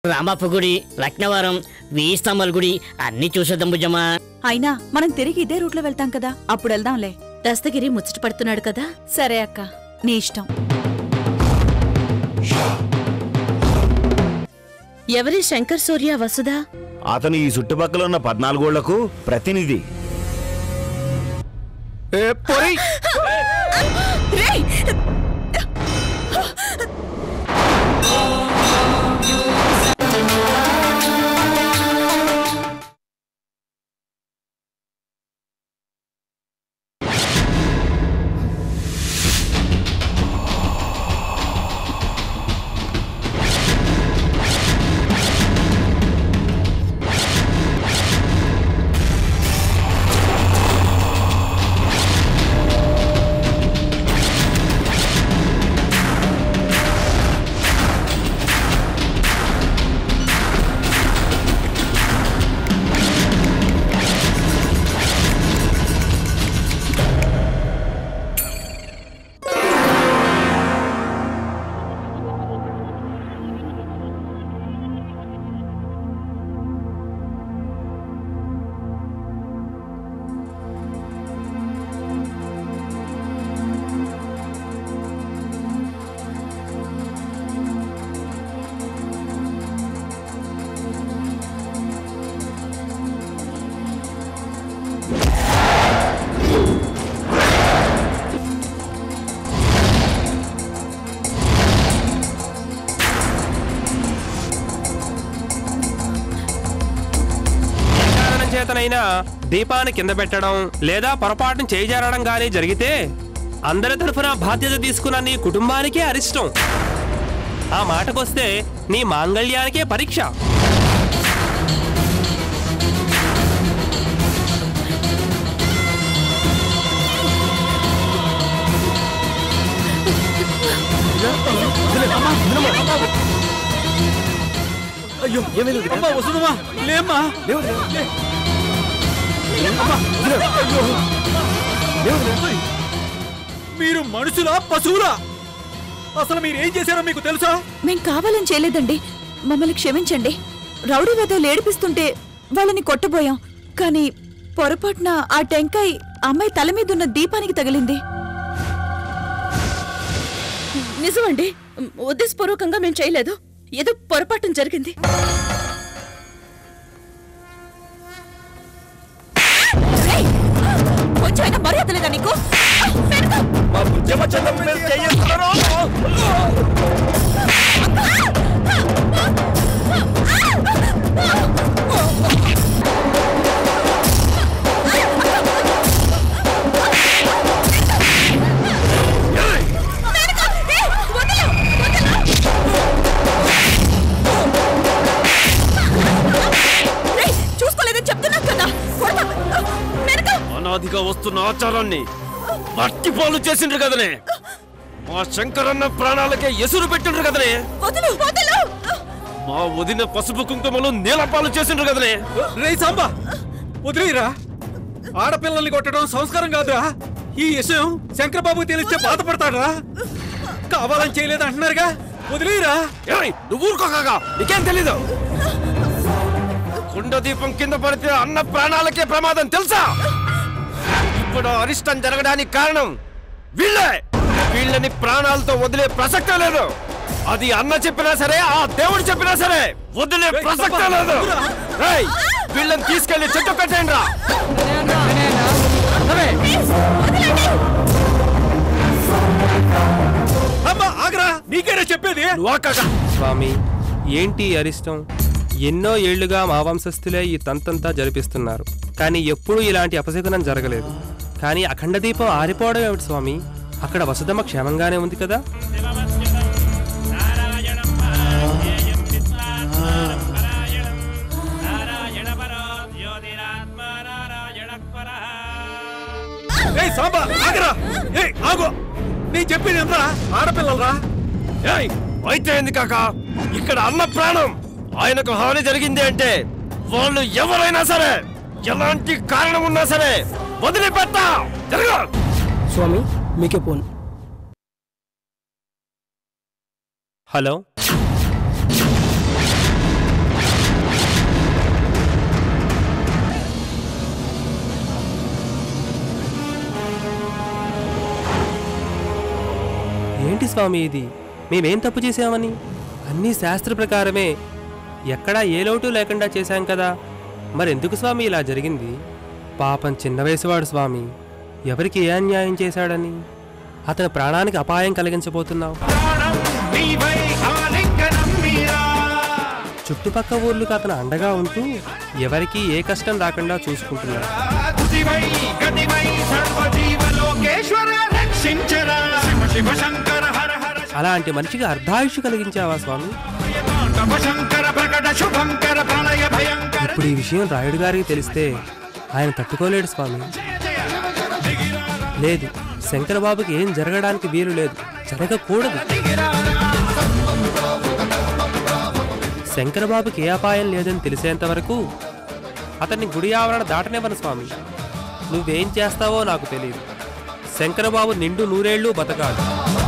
రామప్ప గుడి లక్నవరం వేయి స్తంభాల గుడి అన్ని చూసేద్దాం బుజ్జమ్మా అయినా మనం తిరిగి ఇదే రూట్లో వెళ్తాం కదా అప్పుడు వెళ్దాంలే దస్తగిరి ముచ్చట పడుతున్నాడు కదా సరే అక్క నీ ఇష్టం ఎవరి శంకర్ సూర్య వసుదా అతను ఈ చుట్టుపక్కల ఉన్న పద్నాలుగోళ్లకు ప్రతినిధి ఏ, పొయ్! ఏ కారణం చేతనైనా దీపాన్ని కింద పెట్టడం లేదా పొరపాటును చేజారడం గానీ జరిగితే అందరి తరఫున బాధ్యత తీసుకున్న నీ కుటుంబానికే అరిష్టం ఆ మాటకొస్తే నీ మాంగళ్యానికే పరీక్ష అయ్యో అమ్మా వస్తుందమ్మా లేమ్మా లే. అమ్మా, అయ్యో. మీరు మనుషులా పశువులా అసలు మీరు ఏం చేశారో మీకు తెలుసా మేం కావాలని చేయలేదండి మమ్మల్ని క్షమించండి రౌడీ వెదలు ఏడిపిస్తుంటే వాళ్ళని కొట్టబోయాం కానీ పొరపాటున ఆ టెంకాయ్ అమ్మాయి తల మీద ఉన్న దీపానికి తగిలింది నిజమండి ఉద్దేశపూర్వకంగా మేము చేయలేదు ఏదో పొరపాటు జరిగింది ఏయ్! కొంచెం అయినా మర్యాద లేదా నీకు వెనక! మా బుజ్జమ్మ చంద్రమ్మ మీద చేయేస్తున్నారు. ఏయ్! వదలు! వదలు! ఏయ్! చూసుకోలేదని చెప్తున్నా కదా కొడతా. వెనక! అనాదిగా వస్తున్న ఆచారాన్ని మట్టి పాలు చేసిండ్రు కదనే మా శంకరన్న ప్రాణాలకే ఎసురు పెట్టిండ్రు కదనే వదలు వదలు మా వదిన పసుపు కుంకుమలు నీలపాలు చేసిండ్రు కదనే రే సాంబా వదిలేరా ఆడపిల్లల్ని కొట్టడం సంస్కారం కాదురా ఈ విషయం శంకరబాబు తెలిస్తే బాధపడతాడా కావాలని చేయలేదు అంటున్నారుగా వదిలేరా ఏయ్, నువ్వు ఊరుకోగా నీకేం తెలీదు కుండ దీపం కింద పడితే అన్న ప్రాణాలకే ప్రమాదం తెలుసా ఇప్పుడు అరిష్టం జరగడానికి కారణం వీళ్ళే వీళ్ళని ప్రాణాలతో వదిలే ప్రసక్తే లేదు అది అన్న చెప్పినా సరే ఆ దేవుడు చెప్పినా సరే వదిలే ఏయ్, ప్రసక్తే తప్ప. లేదు రేయ్, వీళ్ళని తీసుకెళ్లి చెట్టు కట్టేయండి రా అమ్మా ఆగరా నీకేనా చెప్పేది స్వామి ఏంటి ఈ అరిష్టం ఎన్నో ఏళ్లుగా మా వంశస్థులే ఈ తంతంతా జరిపిస్తున్నారు కానీ ఎప్పుడూ ఇలాంటి అపశకునం జరగలేదు కానీ అఖండ దీపం ఆరిపోవడం ఏమిటి స్వామి అక్కడ వసుధమ్మ క్షేమంగానే ఉంది కదా ఏయ్ సాంబా ఆగరా ఏయ్ ఆగు నేను చెప్పేది ఎంత ఆడపిల్లలరా ఏయ్, అయితే ఏంది కాక ఇక్కడ అన్న ప్రాణం ఆయనకు హాని జరిగింది అంటే వాళ్ళు ఎవరైనా సరే ఎలాంటి కారణం ఉన్నా సరే వదిలిపెట్టా జరగ స్వామి మీకే ఫోన్ హలో స్వామి ఇది మేమేం తప్పు చేసామని అన్నీ శాస్త్ర ప్రకారమే ఎక్కడా ఏ లోటు లేకుండా చేశాం కదా మరెందుకు స్వామి ఇలా జరిగింది పాపం చిన్న వయసువాడు స్వామి ఎవరికి ఏ అన్యాయం చేశాడని అతని ప్రాణానికి అపాయం కలిగించబోతున్నావు చుట్టుపక్క ఊర్లకు అతను అండగా ఉంటూ ఎవరికి ఏ కష్టం రాకుండా చూసుకుంటున్నాడు అలాంటి మనిషికి అర్ధాయుష్ కలిగించావా స్వామి ఇప్పుడు ఈ విషయం రాయుడు గారికి తెలిస్తే ఆయన తట్టుకోలేడు స్వామి లేదు శంకరబాబుకి ఏం జరగడానికి వీలు లేదు జరగకూడదు శంకరబాబుకి ఏ అపాయం లేదని తెలిసేంత వరకు అతన్ని గుడి ఆవరణ దాటనివ్వను స్వామి నువ్వేం చేస్తావో నాకు తెలియదు శంకరబాబు నిండు నూరేళ్లు బతకాలి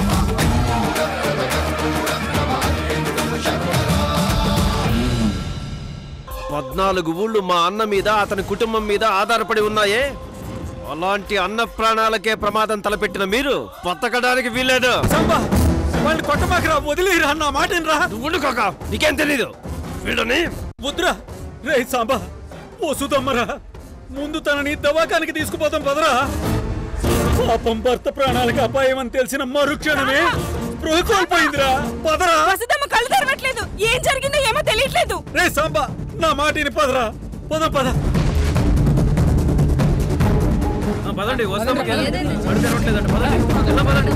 పద్నాలుగు ఊళ్ళు మా అన్న మీద అతని కుటుంబం మీద ఆధారపడి ఉన్నాయే అలాంటి అన్న ప్రాణాలకే ప్రమాదం తలపెట్టిన మీరు బతకడానికి వీల్లేదు సంబా వాళ్ళు కొట్టమాకరా వదిలేరా నా మాటరా నువ్వు ఉండుకోక నీకేం తెలీదు వీళ్ళని వద్దురా రే సాంబా ఓ సుధమ్మరా ముందు తనని దవాఖానికి తీసుకుపోతాం పదరా పాపం భర్త ప్రాణాలకు అపాయం అని తెలిసిన మరుక్షణమే స్పృహ కోల్పోయిందిరా పదరా వసుదమ్మ కళ్ళు తెరవట్లేదు ఏం జరిగిందో ఏమో తెలియట్లేదు రే సాంబా నా మాటిని పదరా పద పద పదండి వస్తాం తెరవట్లేదండి పదండి ఎలా పదండి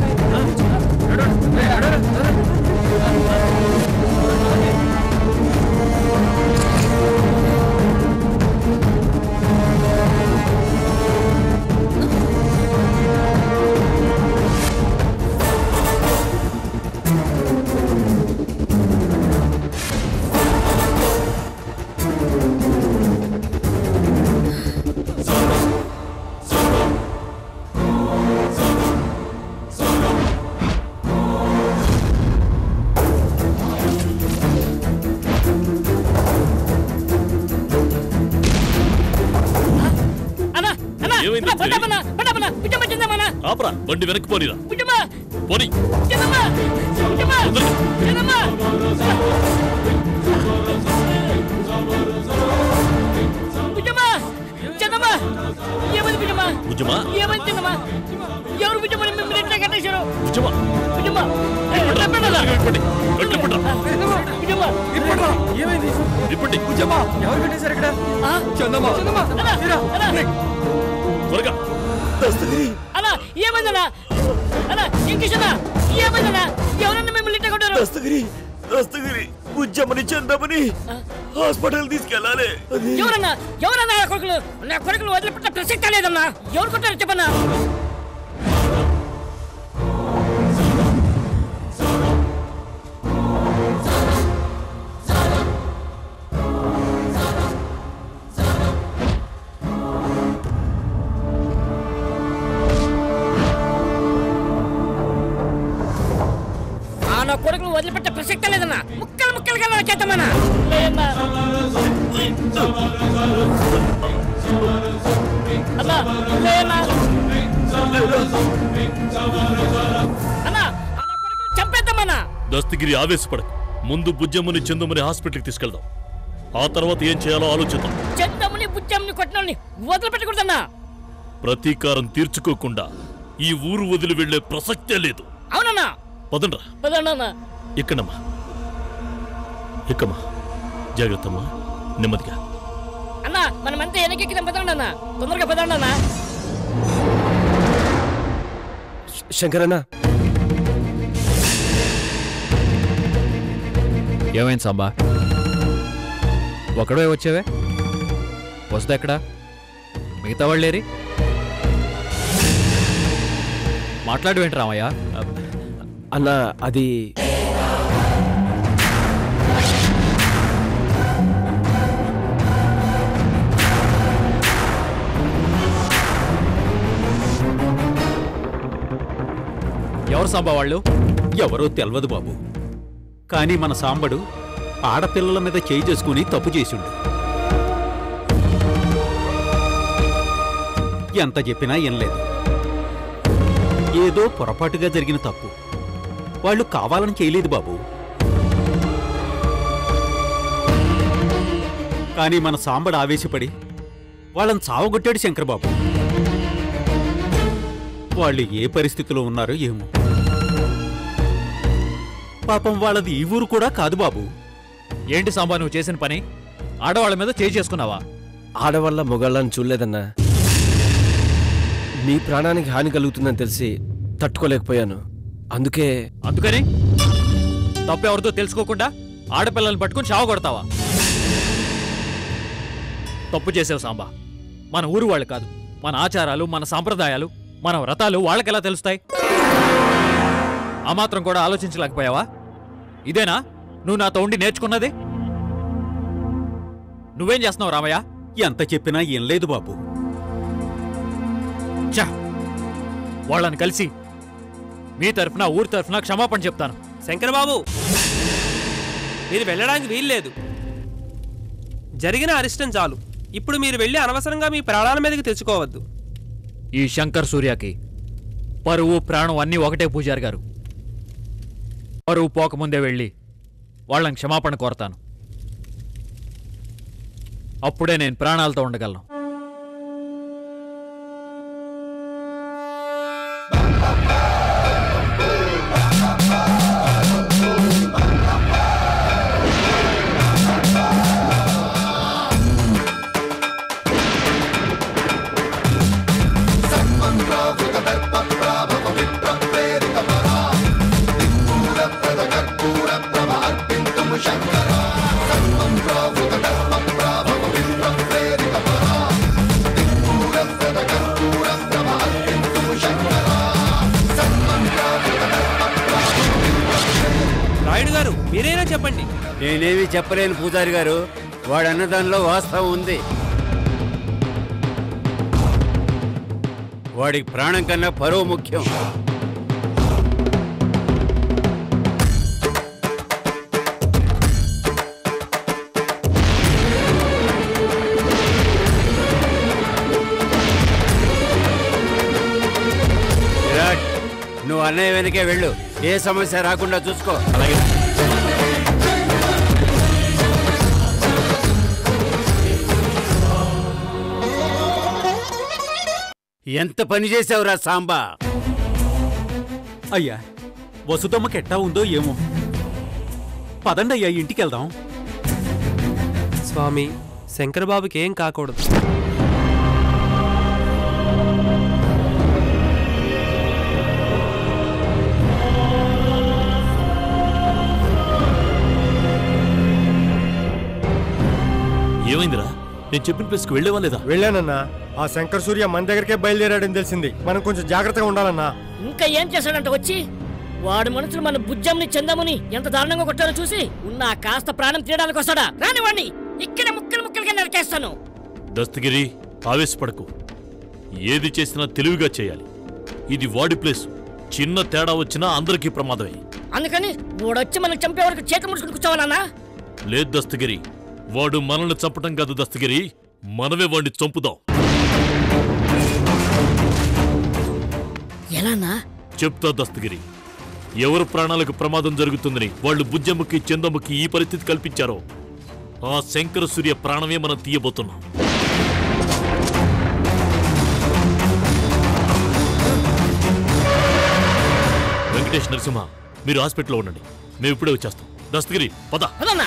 అన్నా అన్నా ఏమైంది అన్నా, పడ్డామన్నా, పడ్డామన్నా, బుజ్జమ్మ చిందమ్మన్నా, ఆపరా బండి వెనక్కి పోనీరా బుజ్జమ్మ, పోనీ చిందమ్మ, బుజ్జమ్మ, చిందమ్మ. బుజ్జమ్మ, చిందమ్మ, ఏమైంది బుజ్జమ్మ? బుజ్జమ్మా ఏమైంది చిందమ్మ? ఎవరు బుజ్జమ్మని మిమ్మల్ని ఎట్లా కట్టేశారు? బుజ్జమ్మా బుజ్జమ్మ, ఎట్లా పెట్టాలా? ఇప్పండి కట్టిపడ్డా బుజ్జమ్మ, ఏమైంది ఇప్పండి బుజ్జమ్మా ఎవరు పెట్టేశారు ఇక్కడ ఆ? చందమ్మా అన్నా, అన్నా, త్వరగా అన్నా, ఏమైందన్నా? అన్నా, ఇంకిషన్నా, ఏమైందన్నా? ఎవరన్నా మిమ్మల్ని ఇట్లా కొట్టారు? దస్తగిరి దస్తగిరి బుజ్జమ్మని చందమని హాస్పిటల్ తీసుకెళ్ళాలి అది ఎవరన్నా ఎవరన్నా నా కొడుకులు నా కొడుకులు వదిలిపెట్ట ప్రసక్తే లేదన్నా ఎవరు కొట్టారు చెప్పన్నా ఆ నా కొడుకులు వదిలిపెట్ట ప్రసక్తే లేదన్నా ముక్కలు ముక్కలుగా నా చేతమన్నా లేదన్నా అన్నా లేదన్నా అన్నా ఆ నా కొడుకులు చంపేద్దామన్నా దస్తగిరి ఆవేశపడకు ముందు బుజ్జమ్మని చందుమని హాస్పిటల్కి తీసుకెళ్దాం ఆ తర్వాత ఏం చేయాలో ఆలోచిద్దాం చందముని బుచ్చమ్మని కొట్టినోని వదిలిపెట్టకూడదన్నా ప్రతీకారం తీర్చుకోకుండా ఈ ఊరు వదిలి వెళ్లే ప్రసక్తే లేదు అవునన్నా పదండ్రా పదండన్నా ఎక్కడమ్మా ఎక్కమ్మా జాగ్రత్తమ్మా నెమ్మదిగా అన్నా మనమంతా వెనకెక్కిదాం పదండన్నా తొందరగా పదండన్నా శంకరన్న ఏమైంది సాంబా ఒకడే వచ్చేవే వస్తే ఎక్కడా మిగతా వాళ్ళేరి మాట్లాడవేంటి రామయ్య అన్న అది ఎవరు సాంబా వాళ్ళు ఎవరో తెలవదు బాబు కానీ మన సాంబడు ఆడపిల్లల మీద చేయి చేసుకుని తప్పు చేసిండు ఎంత చెప్పినా ఏం లేదు ఏదో పొరపాటుగా జరిగిన తప్పు వాళ్ళు కావాలని చేయలేదు బాబు కానీ మన సాంబడు ఆవేశపడి వాళ్ళని చావగొట్టాడు శంకరబాబు వాళ్ళు ఏ పరిస్థితిలో ఉన్నారో ఏమో పాపం వాళ్ళది ఈ ఊరు కూడా కాదు బాబు ఏంటి సాంబా నువ్వు చేసిన పని ఆడవాళ్ళ మీద చేయి చేసుకున్నావా ఆడవల్ల మొగాళ్ళని చూడలేదన్నా మీ ప్రాణానికి హాని కలుగుతుందని తెలిసి తట్టుకోలేకపోయాను అందుకే అందుకని తప్పెవరితో తెలుసుకోకుండా ఆడపిల్లల్ని పట్టుకుని చావ కొడతావా తప్పు చేసావు సాంబా మన ఊరు వాళ్ళు కాదు మన ఆచారాలు మన సాంప్రదాయాలు మన వ్రతాలు వాళ్ళకెలా తెలుస్తాయి ఆ మాత్రం కూడా ఆలోచించలేకపోయావా ఇదేనా నువ్వు నాతో ఉండి నేర్చుకున్నది నువ్వేం చేస్తున్నావు రామయ్య ఎంత చెప్పినా ఏం లేదు బాబు ఛా! వాళ్ళని కలిసి మీ తరఫున ఊరి తరఫున క్షమాపణ చెప్తాను శంకరబాబు మీరు వెళ్ళడానికి వీల్లేదు జరిగిన అరిష్టం చాలు ఇప్పుడు మీరు వెళ్ళి అనవసరంగా మీ ప్రాణాల మీదకి తెచ్చుకోవద్దు ఈ శంకర్ సూర్యకి పరువు ప్రాణం అన్నీ ఒకటే పూజారి గారు పరువు పోకముందే వెళ్ళి వాళ్ళని క్షమాపణ కోరతాను అప్పుడే నేను ప్రాణాలతో ఉండగలను రాయుడు గారు మీరైనా చెప్పండి నేనేమి చెప్పలేను పూజారి గారు వాడన్న దానిలో వాస్తవం ఉంది వాడికి ప్రాణం కన్నా పరువు ముఖ్యం విరాట్ నువ్వు అన్నయ్య వెనకే వెళ్ళు ఏ సమస్య రాకుండా చూసుకో అలాగే ఎంత పని చేసావురా సాంబా అయ్యా వసుదమ్మకి ఎట్టా ఉందో ఏమో పదండి అయ్యా ఇంటికి వెళ్దాం స్వామి శంకరబాబుకి ఏం కాకూడదు ఏమైందిరా నేను చెప్పిన ప్లేస్కి వెళ్ళేవా లేదా వెళ్ళానన్నా ఆ శంకర్ సూర్య మన దగ్గరికే బయలుదేరాడని తెలిసింది మనం కొంచెం జాగ్రత్తగా ఉండాలన్నా ఇంకా ఏం చేశాడంట వచ్చి వాడు మనుషులు మన బుజ్జంని చందముని ఎంత దారుణంగా కొట్టారో చూసి ఉన్న ఆ కాస్త ప్రాణం తీయడానికి వస్తాడా రాని వాణ్ణి ఇక్కడ ముక్కలు ముక్కలుగా నరికేస్తాను దస్తగిరి ఆవేశపడకు ఏది చేసినా తెలివిగా చేయాలి ఇది వాడి ప్లేస్ చిన్న తేడా వచ్చినా అందరికీ ప్రమాదమే అందుకని వాడొచ్చి మనం చంపే వరకు చేతులు ముడుచుకుని కూర్చోవాలన్నా లేదు దస్తగిరి వాడు మనల్ని చంపటం కాదు దస్తగిరి మనమే వాడిని చంపుదాం ఎలానా చెప్తా దస్తగిరి ఎవరు ప్రాణాలకు ప్రమాదం జరుగుతుందని వాళ్ళు బుజ్జమ్మకి చందమ్మకి ఈ పరిస్థితి కల్పించారో ఆ శంకర సూర్య ప్రాణమే మనం తీయబోతున్నాం వెంకటేష్ నరసింహ మీరు హాస్పిటల్లో ఉండండి మేము ఇప్పుడే వచ్చేస్తాం దస్తగిరి పద పదన్నా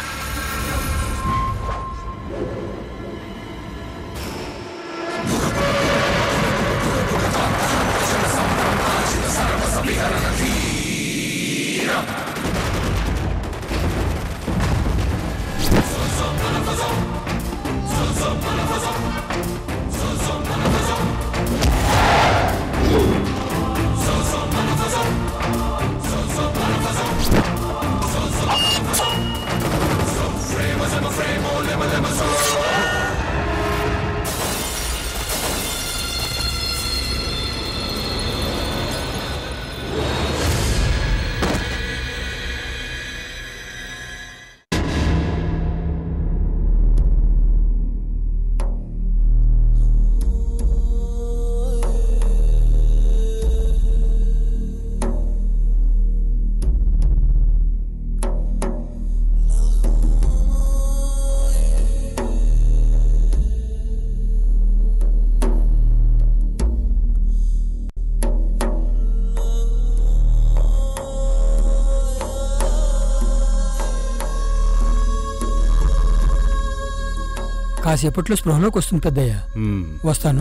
కాసేపట్లో స్పృహలోకి వస్తుంది పెద్దయ్య వస్తాను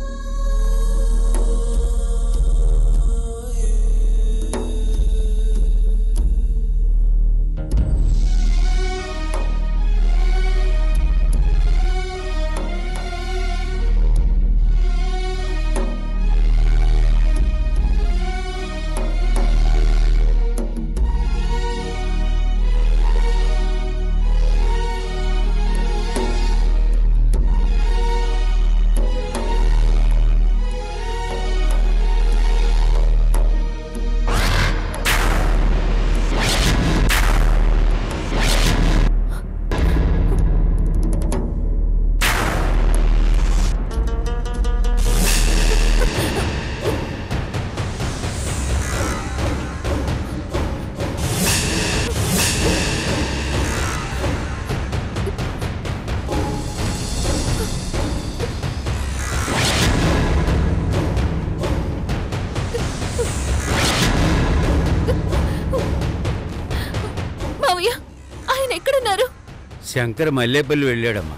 మావయ్య ఆయన ఎక్కడున్నారు శంకర్ మల్లేపల్లి వెళ్ళాడమ్మా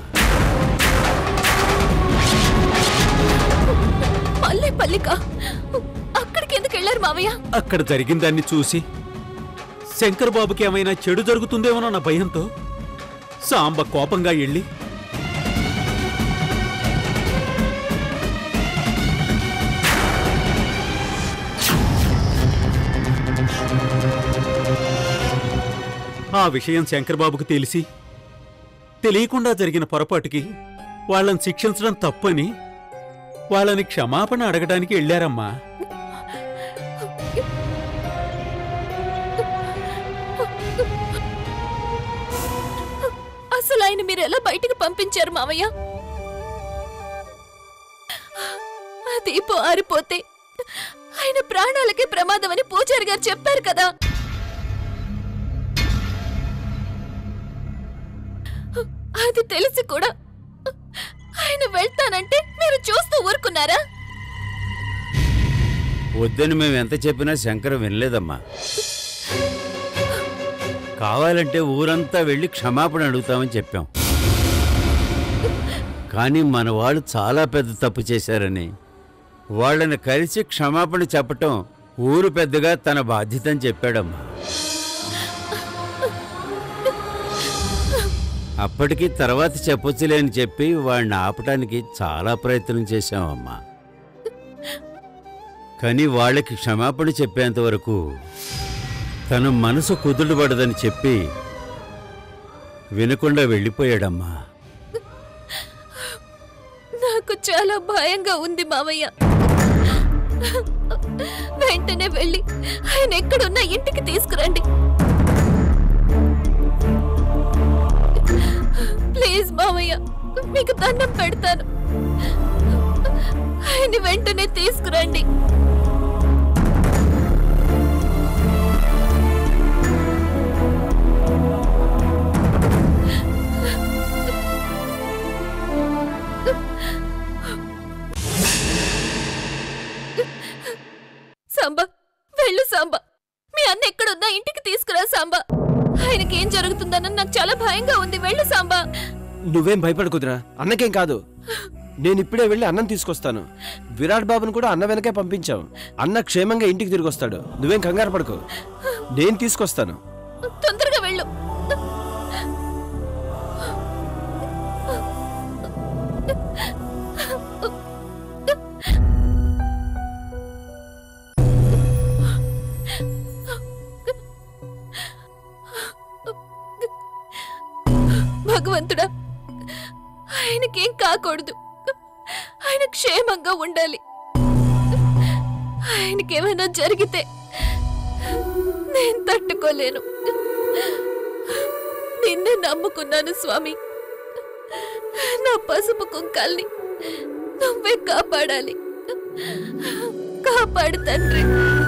మళ్ళీ పల్లిక అక్కడికి ఎందుకు వెళ్ళారు మావయ్య అక్కడ జరిగిన దాన్ని చూసి శంకర్ బాబుకి ఏమైనా చెడు జరుగుతుందేమోనన్న భయంతో సాంబ కోపంగా వెళ్ళి ఆ విషయం శంకర్ బాబుకు తెలిసి తెలియకుండా జరిగిన పొరపాటుకి వాళ్ళని శిక్షించడం తప్పని వాళ్ళని క్షమాపణ అడగడానికి వెళ్ళారమ్మా అసలు ఆయన మీరు ఎలా బయటికి పంపించారు మావయ్య ఆ దీపం ఆరిపోతే ఆయన ప్రాణాలకే ప్రమాదం అని పూజారి గారు చెప్పారు కదా అది తెలిసి కూడా ఆయన వెళ్తానంటే మీరు చూస్తూ ఊరుకున్నారా వద్దని మేము ఎంత చెప్పినా శంకర్ వినలేదమ్మా కావాలంటే ఊరంతా వెళ్ళి క్షమాపణ అడుగుతామని చెప్పాం కానీ మన వాళ్ళు చాలా పెద్ద తప్పు చేశారని వాళ్ళని కలిసి క్షమాపణ చెప్పటం ఊరు పెద్దగా తన బాధ్యత అని చెప్పాడమ్మా అప్పటికి తర్వాత చెప్పొచ్చులే అని చెప్పి వాడిని ఆపటానికి చాలా ప్రయత్నం చేశామమ్మా కానీ వాళ్ళకి క్షమాపణ చెప్పేంత వరకు తన మనసు కుదుటపడదని చెప్పి వినకుండా వెళ్ళిపోయాడమ్మా నాకు చాలా భయంగా ఉంది మామయ్య వెంటనే వెళ్ళి ఆయన ఎక్కడున్నా ఇంటికి తీసుకురండి ప్లీజ్ మామయ్య మీకు దండం పెడతాను ఆయన వెంటనే తీసుకురండి సాంబా వెళ్ళు సాంబా మీ అన్న ఎక్కడున్నా ఇంటికి తీసుకురా సాంబా ఆయనకి ఏం జరుగుతుందన్న నాకు చాలా భయంగా ఉంది వెళ్ళు సాంబా నువ్వేం భయపడకుదురా అన్నకేం కాదు నేను ఇప్పుడే వెళ్ళి అన్నం తీసుకొస్తాను విరాట్ బాబును కూడా అన్న వెనకే పంపించాం అన్న క్షేమంగా ఇంటికి తిరిగి వస్తాడు నువ్వేం కంగారు పడకు నేను తీసుకొస్తాను తొందరగా వెళ్ళు భగవంతుడా ఆయనకేం కాకూడదు ఆయన క్షేమంగా ఉండాలి ఆయనకేమైనా జరిగితే నేను తట్టుకోలేను నిన్నే నమ్ముకున్నాను స్వామి నా పసుపు కుంకాల్ని నువ్వే కాపాడాలి కాపాడు తండ్రి